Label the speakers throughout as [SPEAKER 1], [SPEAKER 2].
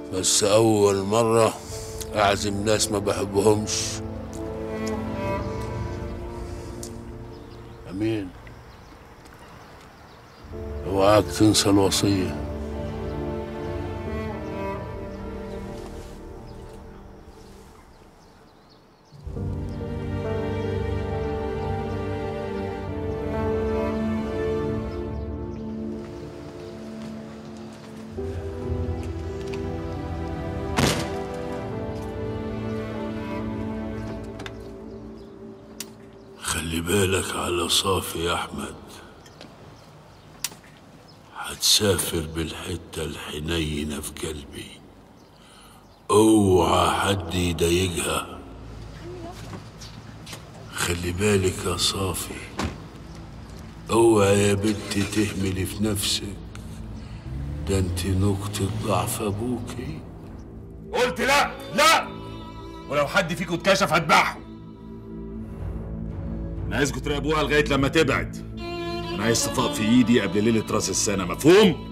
[SPEAKER 1] بس أول مرة أعزم ناس ما بحبهمش أمين اوعاك تنسى الوصية خلي بالك على صافي يا أحمد هتسافر بالحتة الحنينة في قلبي اوعى حد يضايقها خلي بالك يا صافي اوعى يا بنتي تهملي في نفسك ده انت نقطة ضعف ابوكي
[SPEAKER 2] قلت لا لا ولو حد فيكم اتكشف هذبحه انا عايزكم تراقبوها لغايه لما تبعد انا عايز صفاء في ايدي قبل ليله راس السنه مفهوم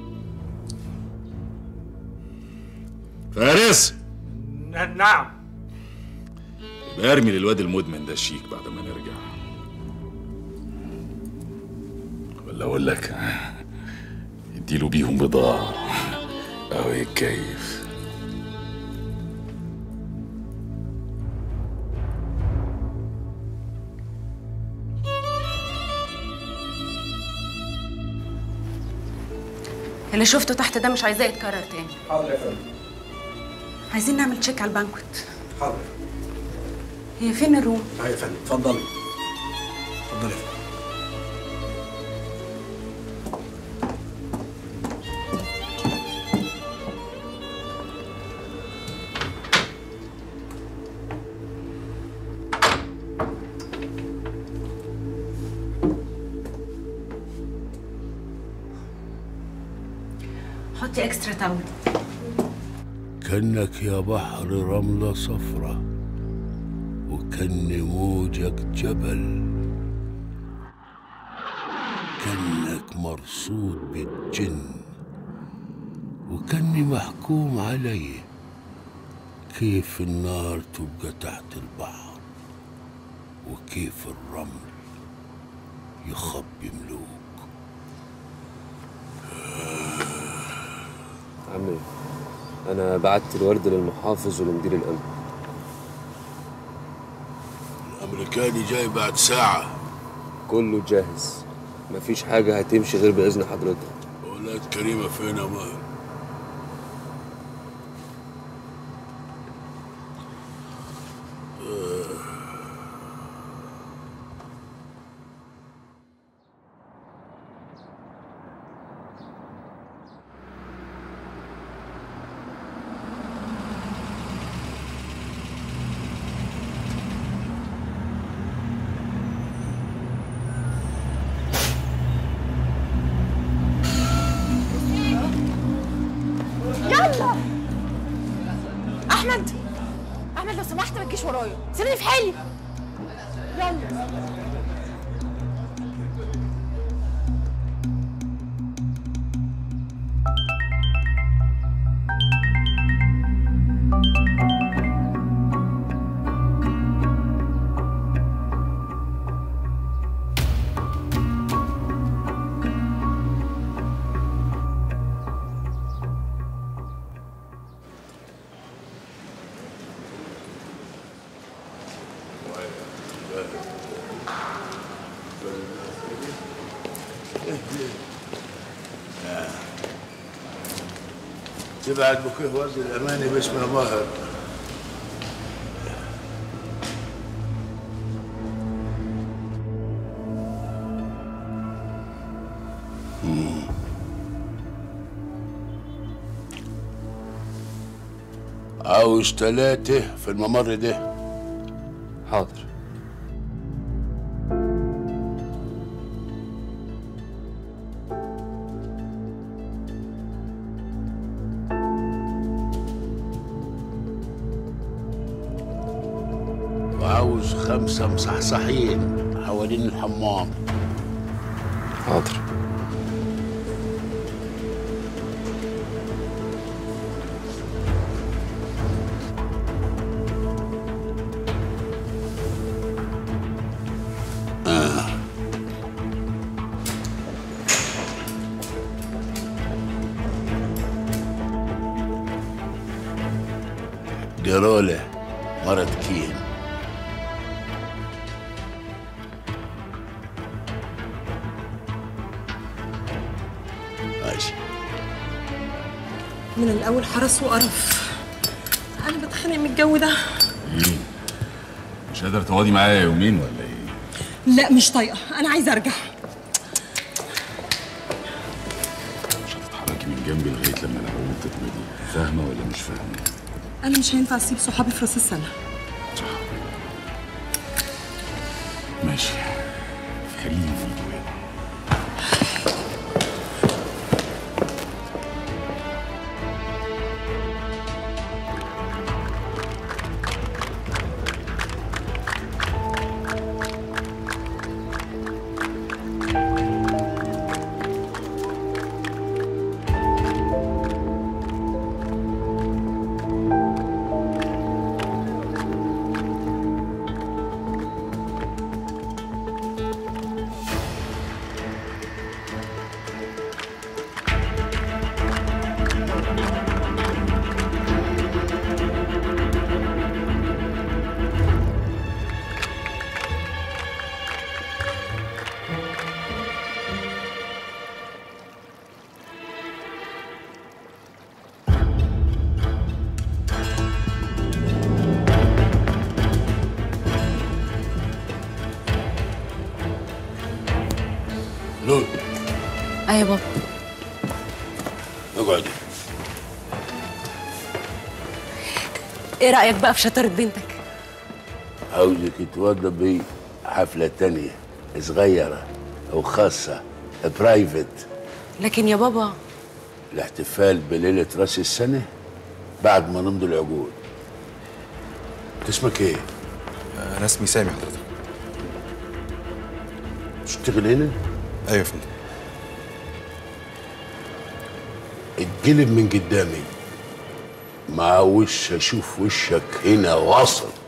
[SPEAKER 2] فارس
[SPEAKER 3] نعم
[SPEAKER 2] يبقى ارمي للواد المدمن ده الشيك بعد ما نرجع ولا اقول لك اديله بيهم بضاعه او يتكيف
[SPEAKER 4] اللي شفته تحت ده مش عايزاه يتكرر تاني
[SPEAKER 3] حاضر يا فندم
[SPEAKER 4] عايزين نعمل تشيك على البانكوت
[SPEAKER 3] حاضر
[SPEAKER 4] هي فين الروم
[SPEAKER 3] اه يا فندم اتفضلي اتفضلي يا فندم
[SPEAKER 4] حطي اكسترا تاول
[SPEAKER 1] كأنك يا بحر رملة صفرة وكأن موجك جبل كأنك مرصود بالجن وكأني محكوم علي كيف النار تبقى تحت البحر وكيف الرمل يخبي ملوك
[SPEAKER 5] عمي انا بعت الورد للمحافظ ولمدير الامن
[SPEAKER 1] الأمريكاني جاي بعد ساعة
[SPEAKER 5] كله جاهز مفيش حاجة هتمشي غير بإذن حضرتك
[SPEAKER 1] ولاد كريمة فين يا ماهر
[SPEAKER 6] يلا احمد احمد لو سمحت ما تجيش ورايا سيبني في حالي يلا
[SPEAKER 1] تبعت بكيه وزن الأماني باسم ماهر مم. عاوز تلاتة في الممر ده
[SPEAKER 5] حاضر
[SPEAKER 1] وعاوز خمسة مصحصحين حوالين الحمام
[SPEAKER 5] حاضر
[SPEAKER 1] جرالة مرض كين ماشي
[SPEAKER 7] من الأول حرس وقرف أنا بتخانق من الجو ده
[SPEAKER 2] مش قادر تقعدي معايا يومين ولا ايه
[SPEAKER 7] لا مش طايقة أنا عايزة أرجع
[SPEAKER 2] مش هتتحركي من جنبي لغايه لما انا بقول تتمدي فاهمه ولا مش فاهمه
[SPEAKER 7] أنا مش هينفع أسيب صحابي في راس السنة
[SPEAKER 2] صح ماشي خليني في الجوال
[SPEAKER 1] لول
[SPEAKER 4] ايوه بابا
[SPEAKER 1] اقعدي
[SPEAKER 4] ايه رايك بقى في شطاره بنتك
[SPEAKER 1] عاوزك توضبي حفلة تانية صغيرة أو خاصة برايفت
[SPEAKER 4] لكن يا بابا
[SPEAKER 1] الاحتفال بليلة راس السنة بعد ما نمضي العقود انت اسمك ايه؟
[SPEAKER 8] انا اسمي سامي حضرتك
[SPEAKER 1] تشتغل هنا؟
[SPEAKER 8] ايوه يا فندم
[SPEAKER 1] اتقلب من قدامي مع وش اشوف وشك هنا واصل